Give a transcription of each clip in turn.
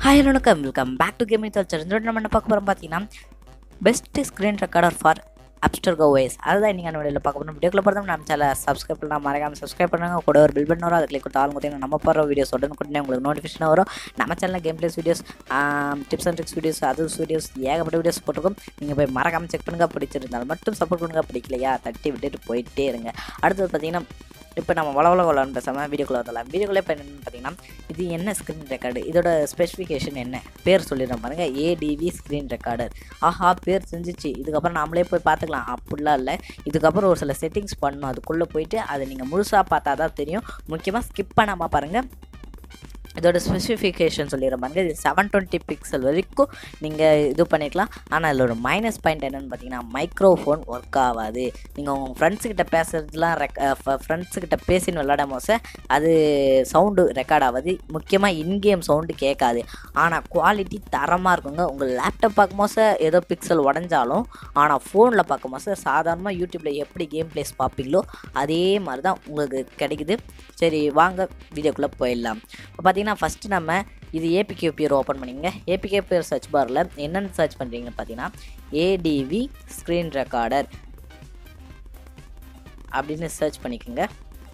hi வணக்கம் welcome back to gaming culture இந்த நம்ம என்ன பார்க்க போகிறோம் பார்த்தீங்கன்னா பெஸ்ட் ஸ்க்ரீன் ரெக்கார்டர் ஃபார் அப்ஸ்டர் கோ வேஸ் அதுதான் நீங்கள் அந்த வீடியோவில் பார்க்க போகிறோம் வீடியோக்குள்ள பார்த்தோம் நம்ம சேனல் சப்ஸ்கிரைப் பண்ணலாம் மறக்காம சப்ஸ்கிரைப் பண்ணுங்க கூட ஒரு பில் பண்ண வரும் அதை கிளிக் கொடுத்து ஆளுங்க பார்த்தீங்கன்னா நம்ம போகிற வீடியோஸ் உடனே உடனே உங்களுக்கு நோட்டிஃபிகேஷன் வரும் நம்ம சேனலில் game plays videos tips and tricks videos அது வீடியோஸ் ஏகப்பட்ட வீடியோஸ் போட்டிருக்கோம் நீங்கள் போய் மறக்காம செக் பண்ணுங்க பிடிச்சிருந்தாலும் மட்டும் சப்போர்ட் பண்ணுங்க பிடிக்கலையா தட்டி விட்டுட்டு போயிட்டே இருங்க அடுத்தது பார்த்தீங்கன்னா இப்போ நம்ம வளவள வளன்னு பேசாமல் வீடியோக்குள்ளே வரலாம் வீடியோக்குள்ளே இப்போ என்னென்னு பார்த்தீங்கன்னா இது என்ன ஸ்க்ரீன் ரெக்கார்டு இதோட ஸ்பெசிஃபிகேஷன் என்ன பேர் சொல்லிடுறோம் பாருங்க ஏடிவி ஸ்க்ரீன் ரெக்கார்டர் ஆஹா பேர் செஞ்சிச்சு இதுக்கப்புறம் நாமளே போய் பார்த்துக்கலாம் அப்படிலாம் இல்லை இதுக்கப்புறம் ஒரு சில செட்டிங்ஸ் பண்ணணும் அதுக்குள்ளே போயிட்டு அதை நீங்கள் முழுசாக பார்த்தா தான் தெரியும் முக்கியமாக ஸ்கிப் பண்ணாமல் பாருங்கள் இதோட ஸ்பெசிஃபிகேஷன் சொல்லிடுறேன் பாருங்க இது செவன் டுவெண்ட்டி பிக்சல் வரைக்கும் நீங்கள் இது பண்ணிக்கலாம் ஆனால் இதில் ஒரு மைனஸ் பாயிண்ட் என்னென்னு பார்த்தீங்கன்னா மைக்ரோஃபோன் ஒர்க் ஆகாது நீங்கள் உங்கள் ஃப்ரெண்ட்ஸுக்கிட்ட பேசுகிறதுலாம் ரெக் ஃப்ரெண்ட்ஸுக்கிட்ட பேசின்னு விளையாடும் போது அது சவுண்டு ரெக்கார்ட் ஆகாது முக்கியமாக இன்கேம் சவுண்டு கேட்காது ஆனால் குவாலிட்டி தரமாக இருக்குங்க உங்கள் லேப்டாப் பார்க்கும்போது ஏதோ பிக்சல் உடஞ்சாலும் ஆனால் ஃபோனில் பார்க்கும்போது சாதாரணமாக யூடியூப்பில் எப்படி கேம் பிளேஸ் பார்ப்பீங்களோ அதே மாதிரி தான் உங்களுக்கு கிடைக்குது சரி வாங்க வீடியோக்குள்ளே போயிடலாம் இப்போ பார்த்தீங்கன்னா ஃபஸ்ட்டு நம்ம இது ஏபிகே பியர் ஓப்பன் பண்ணிங்க ஏபிகே பியர் சர்ச் பாரில் என்னென்னு சர்ச் பண்ணுறீங்கன்னு பார்த்தீங்கன்னா ஏடிவி ஸ்க்ரீன் ரெக்கார்டர் அப்படின்னு சர்ச் பண்ணிக்கோங்க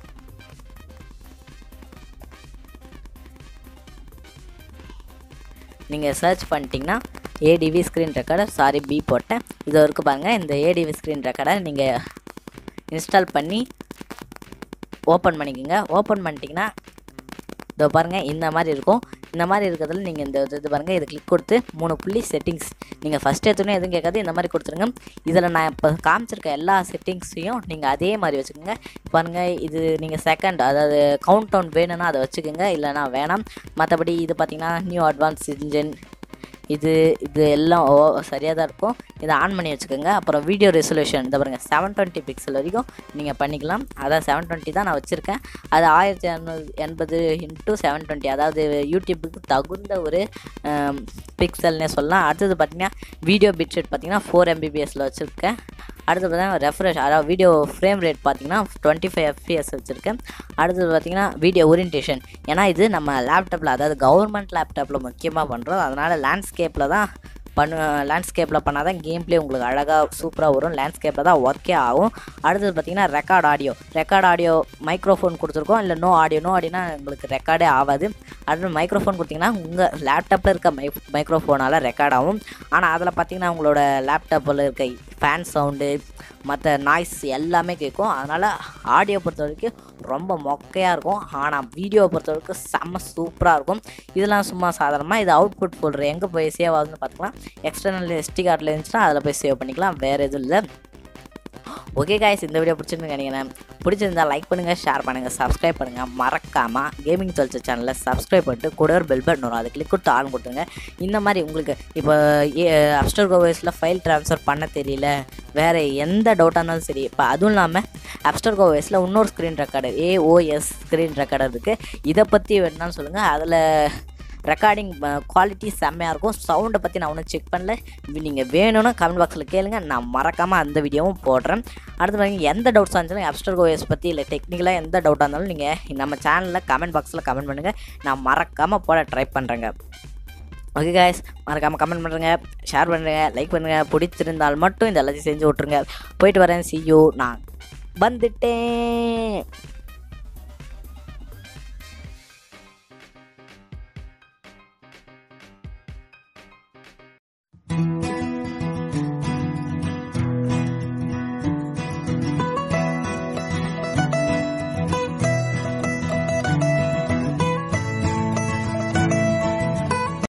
நீங்கள் சர்ச் பண்ணிட்டீங்கன்னா ADV screen recorder sorry B போட்டேன் இது வரைக்கும் பாருங்கள் இந்த ஏடிவி ஸ்க்ரீன் ரெக்கார்டர் நீங்கள் இன்ஸ்டால் பண்ணி ஓப்பன் பண்ணிக்கோங்க ஓப்பன் பண்ணிட்டீங்கன்னா இதோ பாருங்கள் இந்த மாதிரி இருக்கும் இந்த மாதிரி இருக்கிறதுல நீங்கள் இந்த இது பாருங்கள் இது கிளிக் கொடுத்து மூணு புள்ளி செட்டிங்ஸ் நீங்கள் ஃபஸ்ட் எடுத்தோன்னே எதுவும் கேட்காது இந்த மாதிரி கொடுத்துருங்க இதில் நான் இப்போ காமிச்சிருக்க எல்லா செட்டிங்ஸையும் நீங்கள் அதே மாதிரி வச்சுக்கோங்க பாருங்கள் இது நீங்கள் செகண்ட் அதாவது கவுண்ட் டவுன் வேணும்னா அதை வச்சுக்கோங்க இல்லைனா வேணாம் மற்றபடி இது பார்த்தீங்கன்னா நியூ அட்வான்ஸ் இன்ஜின் இது இது எல்லாம் ஓ சரியாக தான் இருக்கும் இதை ஆன் பண்ணி வச்சுக்கோங்க அப்புறம் வீடியோ ரெசல்யூஷன் இந்த பாருங்கள் செவன் டுவெண்ட்டி பிக்சல் வரைக்கும் நீங்கள் பண்ணிக்கலாம் அதான் செவன் டுவெண்ட்டி தான் நான் வச்சுருக்கேன் அது ஆயிரத்தி இரநூறு எண்பது இன்ட்டு செவன் டுவெண்ட்டி அதாவது யூடியூப்புக்கு தகுந்த ஒரு பிக்சல்னே சொல்லலாம் அடுத்தது பார்த்தீங்கன்னா வீடியோ பிட்ரேட் பார்த்தீங்கன்னா ஃபோர் எம்பிபிஎஸ்ல வச்சுருக்கேன் அடுத்து பார்த்தீங்கன்னா ரெஃப்ரெஷ் அதாவது வீடியோ ஃப்ரேம் ரேட் பார்த்தீங்கன்னா டுவெண்ட்டி ஃபைவ் எஃப்பிஎஸ் வச்சுருக்கேன் அடுத்தது பார்த்தீங்கன்னா வீடியோ ஓரியன்டேஷன் ஏன்னா இது நம்ம லேப்டாப்பில் அதாவது கவர்மெண்ட் லேப்டாப்பில் முக்கியமாக பண்ணுறோம் அதனால் லேண்ட்ஸ்கேப்பில் தான் பண்ணு லேண்ட்ஸ்கேப்பில் பண்ணால் தான் கேம் பிளே உங்களுக்கு அழகாக சூப்பராக வரும் லேண்ட்ஸ்கேப்பில் தான் ஒர்க்கே ஆகும் அடுத்தது பார்த்தீங்கன்னா record audio record audio microphone கொடுத்துருக்கோம் இல்லை நோ ஆடியோ நோ ஆடியோனா உங்களுக்கு ரெக்கார்டே ஆகாது அடுத்து மைக்ரோஃபோன் கொடுத்தீங்கன்னா உங்கள் லேப்டாப்பில் இருக்க மை மைக்ரோஃபோனால் ரெக்கார்ட் ஆகும் ஆனால் அதில் பார்த்தீங்கன்னா உங்களோட லேப்டாப்பில் இருக்க ஃபேன் சவுண்டு மற்ற நாய்ஸ் எல்லாமே கேட்கும் அதனால் ஆடியோ பொறுத்த வரைக்கும் ரொம்ப மொக்கையாக இருக்கும் ஆனால் வீடியோவை பொறுத்த வரைக்கும் செம்ம சூப்பராக இருக்கும் இதெல்லாம் சும்மா சாதாரணமாக இது அவுட்புட் ஃபோல்டர் எங்கே போய் சேவ் ஆகுதுன்னு பார்த்துக்கலாம் எக்ஸ்டர்னல் எஸ்டி கார்டில் இருந்துச்சுன்னா அதில் போய் சேவ் பண்ணிக்கலாம் வேறு எதுவும் இல்லை ஓகே காய்ஸ் இந்த வீடியோ பிடிச்சிருந்து நினைக்கிறேன் பிடிச்சிருந்தா லைக் பண்ணுங்கள் ஷேர் பண்ணுங்கள் சப்ஸ்கிரைப் பண்ணுங்கள் மறக்காமல் கேமிங் தொழிற்ச சேனலில் சப்ஸ்கிரைப் பண்ணிட்டு கூட ஒரு பெல் பட்டன் வரும் அதை கிளிக் கொடுத்து ஆன் கொடுத்துருங்க இந்த மாதிரி உங்களுக்கு இப்போ அப்ஸ்டர் கோவேஸில் ஃபைல் ட்ரான்ஸ்ஃபர் பண்ண தெரியல வேறு எந்த டவுட்டாக இருந்தாலும் சரி இப்போ அதுவும் இல்லாமல் அப்ஸ்டர் கோவேஸில் இன்னொரு screen recorder AOS screen recorder இருக்குது இதை பற்றி வேணுனாலும் சொல்லுங்கள் அதில் ரெக்கார்டிங் குவாலிட்டி செம்மையாக இருக்கும் சவுண்டை பற்றி நான் ஒன்றும் செக் பண்ணல நீங்கள் வேணும்னு கமெண்ட் பாக்ஸில் கேளுங்க நான் மறக்காமல் அந்த வீடியோவும் போடுறேன் அடுத்து பாருங்க எந்த டவுட்ஸாக இருந்தாலும் அப்ஸ்டர் கோஎஸ் பற்றி இல்லை டெக்னிக்கலாக எந்த டவுட்டாக இருந்தாலும் நீங்கள் நம்ம சேனலில் கமெண்ட் பாக்ஸில் கமெண்ட் பண்ணுங்கள் நான் மறக்காமல் போட ட்ரை பண்ணுறேங்க ஓகே காய்ஸ் மறக்காமல் கமெண்ட் பண்ணுறேங்க ஷேர் பண்ணுறேங்க லைக் பண்ணுங்கள் பிடிச்சிருந்தால் மட்டும் இந்த எல்லாத்தையும் செஞ்சு விட்ருங்க போயிட்டு வரேன் சியூ நான் வந்துட்டேன்